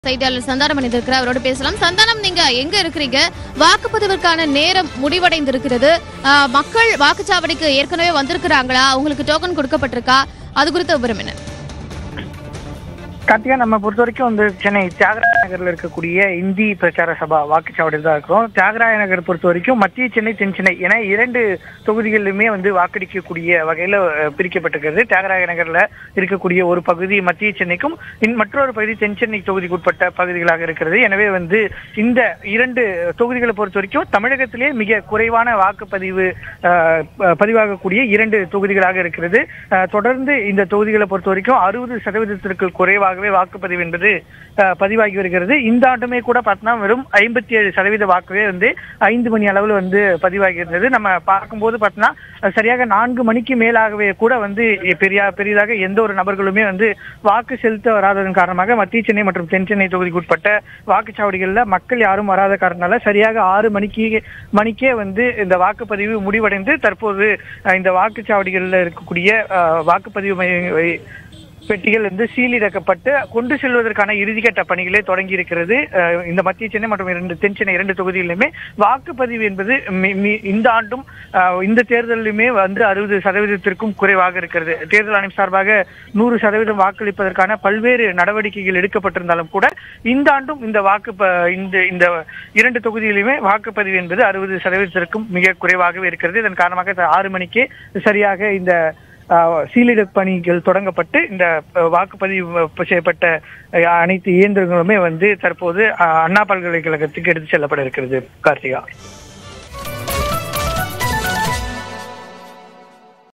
செய்தியாளர் சந்தானம் இணைந்திருக்கிறார் அவரோட பேசலாம் சந்தானம் நீங்க எங்க இருக்கிறீங்க வாக்குப்பதிவிற்கான நேரம் முடிவடைந்திருக்கிறது ஆ, மக்கள் வாக்குச்சாவடிக்கு ஏற்கனவே வந்திருக்கிறாங்களா அவங்களுக்கு டோக்கன் கொடுக்கப்பட்டிருக்கா அது குறித்த விவரம் என்ன கார்த்திகா நம்ம பொறுத்த வரைக்கும் வந்து சென்னை தியாகராய நகர்ல இருக்கக்கூடிய இந்தி பிரச்சார சபா வாக்குச்சாவடியில் தான் இருக்கிறோம் தியாகராய நகர் பொறுத்த வரைக்கும் மத்திய சென்னை தென் சென்னை என இரண்டு தொகுதிகளிலுமே வந்து வாக்களிக்கக்கூடிய வகையில அஹ், பிரிக்கப்பட்டிருக்கிறது தியாகராய நகர்ல இருக்கக்கூடிய ஒரு பகுதி மத்திய சென்னைக்கும் இன் மற்றொரு பகுதி தென் சென்னை தொகுதிக்குட்பட்ட பகுதிகளாக இருக்கிறது எனவே வந்து இந்த இரண்டு தொகுதிகளை பொறுத்த வரைக்கும் தமிழகத்திலே மிக குறைவான வாக்குப்பதிவு அஹ், ப- பதிவாகக்கூடிய இரண்டு தொகுதிகளாக இருக்கிறது அஹ், தொடர்ந்து இந்த தொகுதிகளை பொறுத்த வரைக்கும் அறுபது சதவீதத்திற்கு குறைவாகவே வாக்குப்பதிவு என்பது அஹ், பதிவாகி வருகிறது இந்த ஆண்டுமே கூட பார்த்தோம்னா வெறும் ஐம்பத்தி ஏழு சதவீத வாக்குவே வந்து ஐந்து மணி அளவில் வந்து பதிவாகி இருந்தது நம்ம பார்க்கும்போது பார்த்தோம்னா அஹ், சரியாக நான்கு மணிக்கு மேலாகவே கூட வந்து பெரிய பெரிதாக எந்த ஒரு நபர்களுமே வந்து வாக்கு செலுத்த வராததன் காரணமாக மத்திய சென்னை மற்றும் தென் சென்னை தொகுதிக்கு உட்பட்ட வாக்குச்சாவடிகளில் மக்கள் யாரும் வராத காரணனால சரியாக ஆறு மணிக்கு மணிக்கே வந்து இந்த வாக்குப்பதிவு முடிவடைந்து தற்போது அஹ், இந்த வாக்குச்சாவடிகளில் இருக்கக்கூடிய அஹ், வாக்குப்பதிவு மைய பெட்டிகள் வந்து சீலிடக்கப்பட்டு கொண்டு செல்வதற்கான இறுதிக்கட்ட பணிகளே தொடங்கி இருக்கிறது அஹ், இந்த மத்திய சென்னை மற்றும் இரண்டு தென் சென்னை இரண்டு தொகுதிகளிலுமே வாக்குப்பதிவு என்பது மி- மி- இந்த ஆண்டும் அஹ், இந்த தேர்தலிலுமே வந்து அறுபது சதவீதத்திற்கும் குறைவாக இருக்கிறது தேர்தல் ஆணையம் சார்பாக நூறு சதவீதம் வாக்களிப்பதற்கான பல்வேறு நடவடிக்கைகள் எடுக்கப்பட்டிருந்தாலும் கூட இந்த ஆண்டும் இந்த வாக்கு ப- இந்த இந்த இரண்டு தொகுதியிலுமே வாக்குப்பதிவு என்பது அறுபது சதவீதத்திற்கும் மிக குறைவாகவே இருக்கிறது இதன் காரணமாக இந்த ஆறு மணிக்கே சரியாக இந்த அஹ், சீலிட பணிகள் தொடங்கப்பட்டு இந்த அஹ், வாக்குப்பதிவு அஹ், செய்யப்பட்ட அஹ், அனைத்து இயந்திரங்களுமே வந்து தற்போது அஹ், அண்ணா பல்கலைக்கழகத்துக்கு எடுத்து செல்லப்பட இருக்கிறது கார்த்திகா